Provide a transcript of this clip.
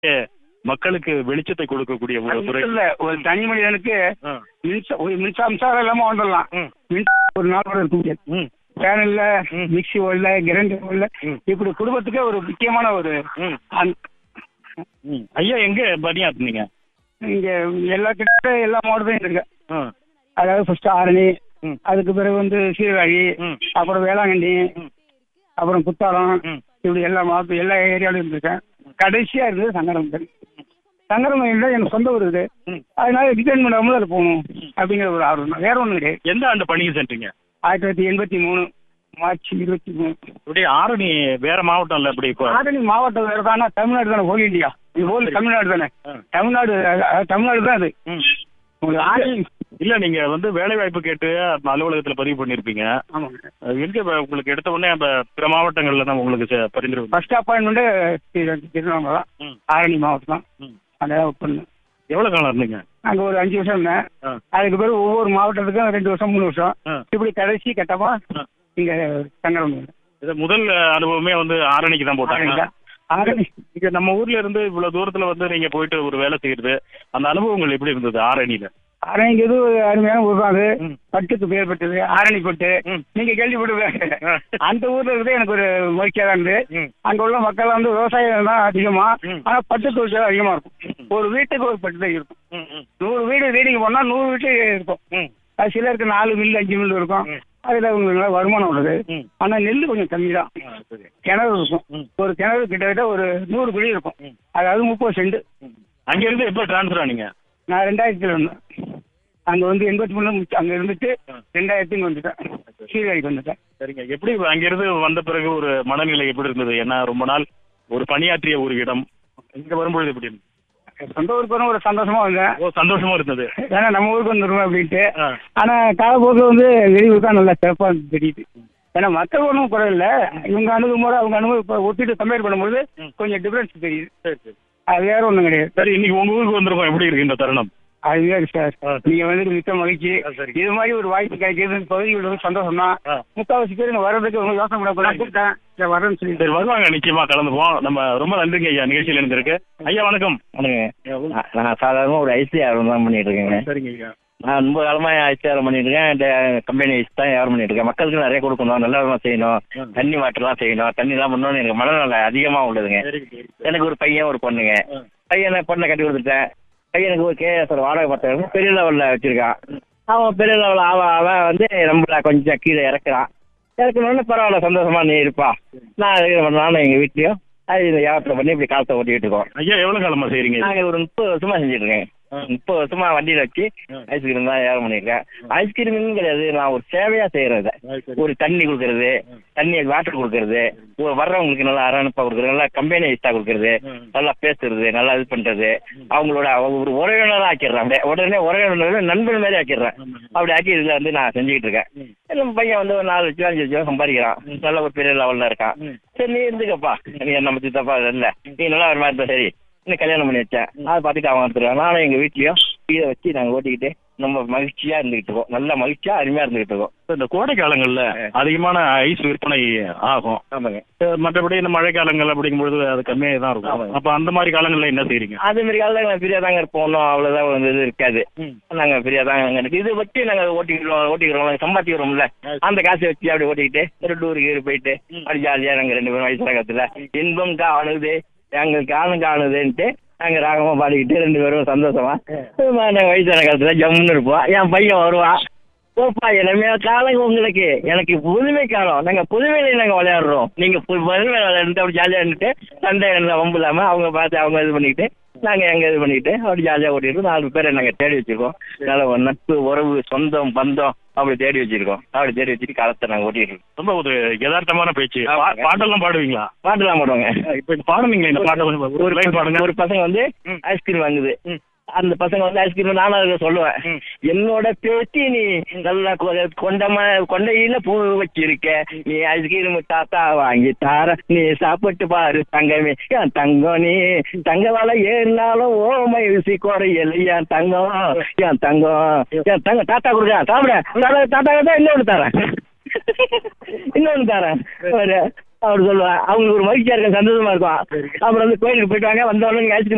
மக்களுக்கு வெளிச்சத்தை கொடுக்கக்கூடிய ஒரு அது துறை மட்டும் இல்ல ஒரு தனி மனிதனுக்கு ஆ. மின்சா ஒரு மின்சார மின்சாரம் இல்லாம வந்துடலாம் ம். மின்சாரம் ஒரு நாள் கூட இருக்க முடியாது ம், ஃபேன் இல்ல ம். மிக்சி ஓடல கிரைண்டர் ஓடல ம். இப்படி குடும்பத்துக்கே ஒரு முக்கியமான ஒரு ம், அந்த- ம். ஐயா எங்க பணியாற்றுனீங்க இங்க எல்லா கிட்ட எல்லா மாவட்டத்தையும் இருக்கு ஆ, அதாவது ஃபர்ஸ்ட் ஆரணி ம். அதுக்கு பிறகு வந்து சீர்காழி ம். அப்புறம் வேளாங்கண்ணி ம். அப்புறம் குத்தாலம் ம். இப்படி எல்லா மாவட்டம் எல்லா ஏரியாவிலும் இருந்திருக்கேன் கடைசியா இருந்தது சங்கரம்பல் சங்கரமயில் எனக்கு சொந்த ஊர் இது ம். அதனால ரிட்டர்ன் பண்ணாமல் அதில் போகணும் அப்படிங்கிற ஒரு ஆர்வம் தான் வேற ஒன்றும் கிடையாது எந்த ஆண்டு பணிக்கு சென்றீங்க ஆயிரத்தி தொள்ளாயிரத்தி எண்பத்தி மூணு மார்ச் இருபத்தி மூணு இப்படி ஆரணி வேற மாவட்டம் இல்ல இப்படி இப்போ ஆரணி மாவட்டம் வேறு தானே தமிழ்நாடு தானே ஹோல் இந்தியா இது ஹோல் தமிழ்நாடு தானே ஆ. தமிழ்நாடு அஹ், தமிழ்நாடு தான் அது ம். உங்களுக்கு ஆரணி இல்ல நீங்க வந்து வேலை வாய்ப்பு கேட்டு அந்த அலுவலகத்துல பதிவு பண்ணிருப்பீங்க ஆமாங்க அது எங்க இப்ப உங்களுக்கு எடுத்த உடனே அந்த பிற மாவட்டங்கள்ல தான் உங்களுக்கு ச- பரிந்துரை ஃபர்ஸ்ட் அப்பாயின்மெண்ட்டு திருவண்ணாமலை தான் ம். ஆரணி மாவட்டம் தான் ம். அங்கே ஒர்க் பண்ணேன் எவ்வளவு காலம் இருந்தீங்க அங்கே ஒரு அஞ்சு வருஷம் இருந்தேன் ஆ. அதுக்கு பிறகு ஒவ்வொரு மாவட்டத்துக்கும் ரெண்டு வருஷம் மூணு வருஷம் ஆ. இப்படி கடைசி கட்டமா ஆ. இங்க சங்கரம் இது முதல் அனுபவமே வந்து ஆரணிக்கு தான் போட்டாங்க ஆரணி இங்க நம்ம ஊர்ல இருந்து இவ்வளவு தூரத்துல வந்து நீங்க போயிட்டு ஒரு வேலை செய்யறது அந்த அனுபவங்கள் எப்படி இருந்தது ஆரணியில ஆரணிங்கிறது ஒரு அருமையான ஊர் தான் அது ம். பட்டுக்கு பேர் பட்டது ஆரணி பட்டு ம். நீங்க கேள்விப்படுவீங்க அந்த ஊர்ல இருக்கிறது எனக்கு ஒரு மகிழ்ச்சியா தான் இருந்தது ம். அங்க உள்ள மக்கள் வந்து விவசாயம் தான் அதிகமா ம். ஆனா பட்டு தொழிற்சாலை அதிகமா இருக்கும் ஒரு வீட்டுக்கு ஒரு பட்டு தான் இருக்கும் ம், ம், நூறு வீடு ரீடிங் போனா நூறு வீட்டு இருக்கும் ம், அது சிலருக்கு நாலு மில்லு அஞ்சு மில்லு இருக்கும் ம். அதுல உங்களுக்கு நல்ல வருமானம் உள்ளது ம். ஆனா நெல் கொஞ்சம் கம்மி தான் ஆ, சரி. கிணறு இருக்கும் ம். ஒரு கிணறு கிட்டத்தட்ட ஒரு நூறு குழி இருக்கும் ம். அதாவது முப்பது சென்ட் ம். அங்க இருந்து எப்ப டிரான்ஸ்ஃபர் ஆனீங்க நான் ரெண்டாயிரத்துல இருந்தேன் அங்க வந்து எண்பத்தி மூணு அங்க இருந்துட்டு ஆ. ரெண்டாயிரத்துக்கு வந்துட்டேன் சீர்காழிக்கு வந்துட்டேன் சரிங்க எப்படி அங்கிருந்து வந்த பிறகு ஒரு மனநிலை எப்படி இருந்தது ஏன்னா ரொம்ப நாள் ஒரு பணியாற்றிய ஒரு இடம் இங்க வரும்பொழுது எப்படி இருந்தது சொந்த ஊருக்கு வரும் ஒரு சந்தோஷமா வந்தேன் ஓ சந்தோஷமா இருந்தது ஏன்னா நம்ம ஊருக்கு வந்துருவோம் அப்படின்ட்டு ஆ. ஆனா காலப்போக்கில் வந்து வெளியூர் தான் நல்லா சிறப்பா தெரியுது ஏன்னா மக்கள் ஒன்றும் குறையில்ல இவங்க அணுகுமுறை அவங்க அணுகு இப்போ ஒப்பிட்டு கம்பேர் பண்ணும்போது ம். கொஞ்சம் டிஃபரன்ஸ் தெரியுது சரி சரி அது வேற ஒன்றும் கிடையாது சரி இன்னைக்கு உங்க ஊருக்கு வந்திருக்கோம் எப்படி இருக்கு இந்த தருணம் அது வேறு சார் ஆ. நீங்க வந்து மிக்க மகிழ்ச்சி ஆ, சரி. இது மாதிரி ஒரு வாய்ப்பு கிடைக்கிறது இந்த பகுதியில் வந்து சந்தோஷம் தான் ஆ. முக்காவாசி பேர் இங்க வர்றதுக்கு உங்களுக்கு யோசனை பண்ண நான் கூப்பிட்டேன் சரி வரேன்னு சொல்லி சரி வருவாங்க நிச்சயமா கலந்துப்போம் நம்ம ரொம்ப நன்றிங்க ஐயா நிகழ்ச்சியில் இருந்திருக்கு ஐயா வணக்கம் வணக்கங்க நான் நான் சாதாரணமாக ஒரு ஐசி வியாபாரம் தான் பண்ணிட்டு இருக்கேங்க சரிங்க ஐயா நான் ரொம்ப காலமாக ஐசி வியாபாரம் பண்ணிட்டு இருக்கேன் இந்த கம்பெனி ஐஸ் தான் வியாபாரம் பண்ணிட்டு இருக்கேன் மக்களுக்கு நிறைய கொடுக்கணும் நல்ல விதமாக செய்யணும் ம். தண்ணி வாட்டர்லாம் செய்யணும் தண்ணிலாம் பண்ணணும்னு எனக்கு மனநல அதிகமாக உள்ளதுங்க சரி சரி எனக்கு ஒரு பையன் ஒரு பொண்ணுங்க ம். பையனை பொண்ணை கட்டி கொடுத்துட்டேன் பையனுக்கு ஒரு கேஎஸ்ஆர் வாடகை பத்திரம் பெரிய லெவலில் வச்சிருக்கான் அவன் பெரிய லெவலில் அவன் அவன் வந்து நம்மள கொஞ்சம் கீழே இறக்குறான் இறக்கணுன்னு பரவாயில்ல சந்தோஷமா நீ இருப்பா நான் இருக்கிற நானும் எங்கள் வீட்லேயும் அது இந்த வியாபாரத்தை பண்ணி இப்படி காலத்தை ஓட்டிக்கிட்டு இருக்கோம் ஐயா எவ்வளவு காலமா செய்றீங்க இது? நாங்கள் ஒரு முப்பது வருஷமா செஞ்சுட்டு இருக்கேன் ஆ. முப்பது வருஷமா வண்டியில வச்சு ம். ஐஸ்கிரீம் தான் வியாபாரம் பண்ணியிருக்கேன் ஐஸ்கிரீம் கிடையாது நான் ஒரு சேவையா செய்யறது ஒரு தண்ணி கொடுக்கறது தண்ணி வாட்டர் கொடுக்கறது ஒரு வர்றவங்களுக்கு நல்லா அரவணைப்பா கொடுக்கறது நல்லா கம்பெனி ஐஸ்டா கொடுக்கறது ம். நல்லா பேசுறது நல்லா இது பண்றது அவங்களோட அவங்க ஒரு உறவினராக ஆக்கிடுறேன் அப்படியே உடனே உறவினர் நண்பன் மாதிரி ஆக்கிடுறேன் அப்படி ஆக்கி இதுல வந்து நான் செஞ்சுக்கிட்டு இருக்கேன் நம்ம பையன் வந்து ஒரு நாலு லட்சம் அஞ்சு லட்சம் சம்பாதிக்கிறான் நல்ல ஒரு பெரிய லெவல்ல இருக்கான் ம். சரி நீ இருந்துக்கப்பா நீ நம்ம சித்தப்பா இல்ல நீ நல்லா வர மாதிரி இருந்தா சரி இன்னும் கல்யாணம் பண்ணி வச்சேன் அதை பார்த்துட்டு அவன் எடுத்துருவான் நானும் எங்க வீட்லயும் இதை வச்சு நாங்க ஓட்டிக்கிட்டு ரொம்ப மகிழ்ச்சியா இருந்துகிட்டு இருக்கோம் நல்ல மகிழ்ச்சியா அருமையா இருந்துகிட்டு இருக்கோம் இந்த கோடை காலங்கள்ல அதிகமான ஐஸ் விற்பனை ஆகும் ஆமாங்க அஹ் மற்றபடி இந்த மழை காலங்கள் அப்படிங்கும்பொழுது அது கம்மியாக தான் இருக்கும் ஆமாங்க. அப்ப அந்த மாதிரி காலங்கள்ல என்ன செய்றீங்க அதே மாதிரி காலையில் நாங்கள் ஃப்ரீயாக தாங்க இருப்போம் ஒன்றும் அவ்வளோதான் ஒரு இது இருக்காது ம். நாங்கள் ஃப்ரீயாக தாங்க இருக்கு இது வச்சு நாங்கள் ஓட்டிக்கிறோம் ஓட்டிக்கிறோம் நாங்கள் சம்பாதிக்கிறோம்ல அந்த காசை வச்சு அப்படி ஓட்டிக்கிட்டு ஒரு டூருக்கு கீரு போயிட்டு அப்படி ஜாலியாக நாங்கள் ரெண்டு பேரும் வயசு ரகத்தில் இன்பம் காணுது எங்களுக்கு காலம் காணுதுன்ட்டு நாங்கள் ராகமாக பாடிக்கிட்டு ரெண்டு பேரும் சந்தோஷமா நாங்கள் வயசான காலத்தில் ஜம்முன்னு இருப்போம் என் பையன் வருவான் ஓப்பா இனிமே காலம் உங்களுக்கு எனக்கு புதுமை காலம் நாங்கள் புதுமையில நாங்கள் விளையாடுறோம் நீங்கள் புதுமை விளையாண்டு அப்படி ஜாலியாக இருந்துட்டு சண்டை என்ன வம்பு இல்லாமல் அவங்க பார்த்து அவங்க இது பண்ணிக்கிட்டு நாங்கள் எங்கள் இது பண்ணிக்கிட்டு அப்படி ஜாலியாக ஓட்டிட்டு நாலு பேரை நாங்கள் தேடி வச்சிருக்கோம் நல்ல ஒரு நட்பு உறவு சொந்தம் பந்தம் அப்படி தேடி வச்சிருக்கோம் அப்படி தேடி வச்சுட்டு காலத்தை நாங்கள் ஓட்டிட்டு இருக்கோம் ரொம்ப ஒரு யதார்த்தமான பேச்சு ஆமாங்க. பா- பாட்டெல்லாம் பாடுவீங்களா பாட்டுலாம் போடுவாங்க இப்ப இந்த பாடுனீங்களே இந்த பாட்டை கொஞ்சம் ஒரு லைன் பாடுங்க ஒரு பசங்க வந்து ம். ஐஸ்கிரீம் வாங்குது ம். அந்த பசங்க வந்து ஐஸ்கிரீம் நானும் அதை சொல்லுவேன் ம். என்னோட பேத்தி நீ நல்லா கொ- கொண்டமா கொண்டையில பூ வச்சிருக்க நீ ஐஸ்கிரீம் தாத்தா வாங்கி தார நீ சாப்பிட்டு பாரு தங்கமே என் தங்கம் நீ தங்க வலை ஏறினாலும் ஓமை ருசி குறையல என் தங்கம் என் தங்கம் என் தங்கம் தாத்தா கொடுக்க சாப்பிட தாத்தா தாத்தா கிட்ட இன்னொன்று தரேன் இன்னொன்று தரேன் ஒரு அவர் சொல்லுவேன் அவங்களுக்கு ஒரு மகிழ்ச்சியா இருக்கும் சந்தோஷமா இருக்கும் அப்புறம் வந்து கோயிலுக்கு போயிட்டு வாங்க வந்தவொடனே நீங்க ஐஸ்கிரீம்